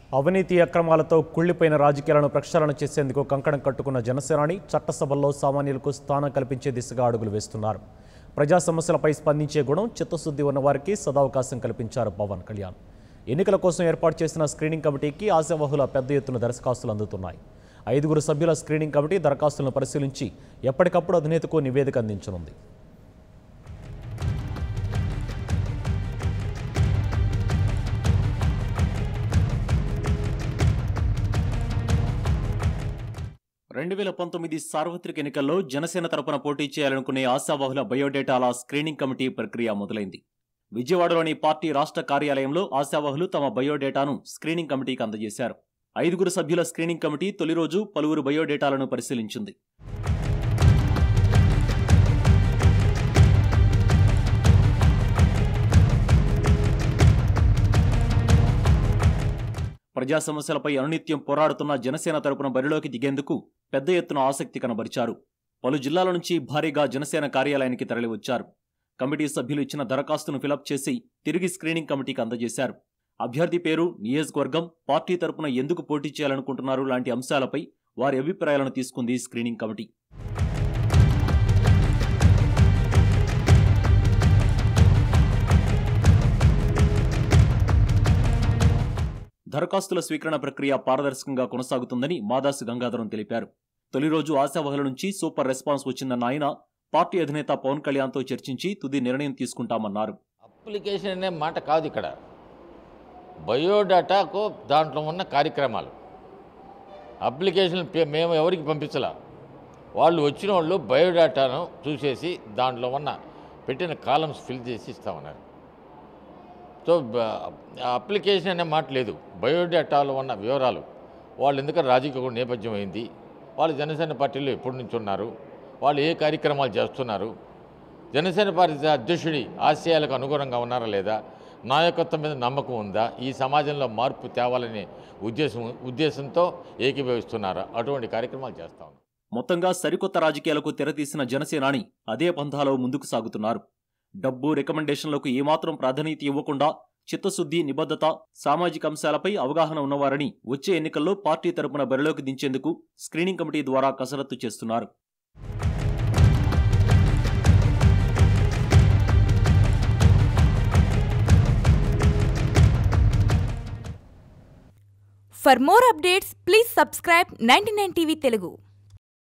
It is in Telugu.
అవినీతి అక్రమాలతో కుళ్లిపోయిన రాజకీయాలను ప్రక్షాళన చేసేందుకు కంకణం కట్టుకున్న జనసేనాని చట్టసభల్లో సామాన్యులకు స్థానం కల్పించే దిశగా అడుగులు వేస్తున్నారు ప్రజా సమస్యలపై స్పందించే గుణం చిత్తశుద్ధి ఉన్న వారికి సదావకాశం కల్పించారు పవన్ కళ్యాణ్ ఎన్నికల కోసం ఏర్పాటు చేసిన స్క్రీనింగ్ కమిటీకి ఆశావహుల పెద్ద ఎత్తున దరఖాస్తులు అందుతున్నాయి ఐదుగురు సభ్యుల స్క్రీనింగ్ కమిటీ దరఖాస్తులను పరిశీలించి ఎప్పటికప్పుడు అధినేతకు నివేదిక అందించనుంది రెండు వేల పంతొమ్మిది సార్వత్రిక ఎన్నికల్లో జనసేన తరపున పోటీ చేయాలనుకునే ఆశావాహుల బయోడేటాల స్క్రీనింగ్ కమిటీ ప్రక్రియ మొదలైంది విజయవాడలోని పార్టీ రాష్ట్ర కార్యాలయంలో ఆశావాహులు తమ బయోడేటాను స్క్రీనింగ్ కమిటీకి అందజేశారు ఐదుగురు సభ్యుల స్క్రీనింగ్ కమిటీ తొలి రోజు పలువురు బయోడేటాలను పరిశీలించింది ప్రజా సమస్యలపై అనునిత్యం పోరాడుతున్న జనసేన తరపున బరిలోకి దిగేందుకు పెద్ద ఎత్తున ఆసక్తి కనబరిచారు పలు జిల్లాల నుంచి భారీగా జనసేన కార్యాలయానికి తరలివచ్చారు కమిటీ సభ్యులు ఇచ్చిన దరఖాస్తును ఫిలప్ చేసి తిరిగి స్క్రీనింగ్ కమిటీకి అందజేశారు అభ్యర్థి పేరు నియోజకవర్గం పార్టీ తరపున ఎందుకు పోటీ చేయాలనుకుంటున్నారు లాంటి అంశాలపై వారి అభిప్రాయాలను తీసుకుంది స్క్రీనింగ్ కమిటీ దరఖాస్తుల స్వీకరణ ప్రక్రియ పారదర్శకంగా కొనసాగుతుందని మాదాసు గంగాధరం తెలిపారు తొలి రోజు ఆశావహుల నుంచి సూపర్ రెస్పాన్స్ వచ్చిందన్న ఆయన పార్టీ అధినేత పవన్ కళ్యాణ్తో చర్చించి తుది నిర్ణయం తీసుకుంటామన్నారు అప్లికేషన్ అనే మాట కాదు ఇక్కడ బయోడాటాకు దాంట్లో ఉన్న కార్యక్రమాలు అప్లికేషన్ పే- మేము ఎవరికి పంపించలా వాళ్ళు వచ్చిన వాళ్ళు బయోడాటాను చూసేసి దాంట్లో ఉన్న పెట్టిన కాలమ్స్ ఫిల్ చేసి ఇస్తామన్నారు సో బ- అప్లికేషన్ అనే మాట లేదు బయోడాటాలో ఉన్న వివరాలు వాళ్ళు ఎందుకంటే రాజకీయ నేపథ్యం అయింది వాళ్ళు జనసేన పార్టీలో ఎప్పటి నుంచి ఉన్నారు వాళ్ళు ఏ కార్యక్రమాలు చేస్తున్నారు జనసేన పార్టీ అధ్యక్షుడి ఆశయాలకు అనుగుణంగా ఉన్నారా లేదా నాయకత్వం మీద నమ్మకం ఉందా ఈ సమాజంలో మార్పు తేవాలనే ఉద్దేశం ఉద్దేశంతో ఏకీభవిస్తున్నారా అటువంటి కార్యక్రమాలు చేస్తా ఉన్నాం మొత్తంగా సరికొత్త రాజకీయాలకు తెరతీసిన జనసేనాని అదే పంథాలో ముందుకు సాగుతున్నారు డబ్బు రికమెండేషన్లకు ఏమాత్రం ప్రాధాన్యత ఇవ్వకుండా చిత్తశుద్ధి నిబద్ధత సామాజిక అంశాలపై అవగాహన ఉన్నవారని వచ్చే ఎన్నికల్లో పార్టీ తరపున బరిలోకి దించేందుకు స్క్రీనింగ్ కమిటీ ద్వారా కసరత్తు చేస్తున్నారు For more updates, please subscribe 99 TV Telugu.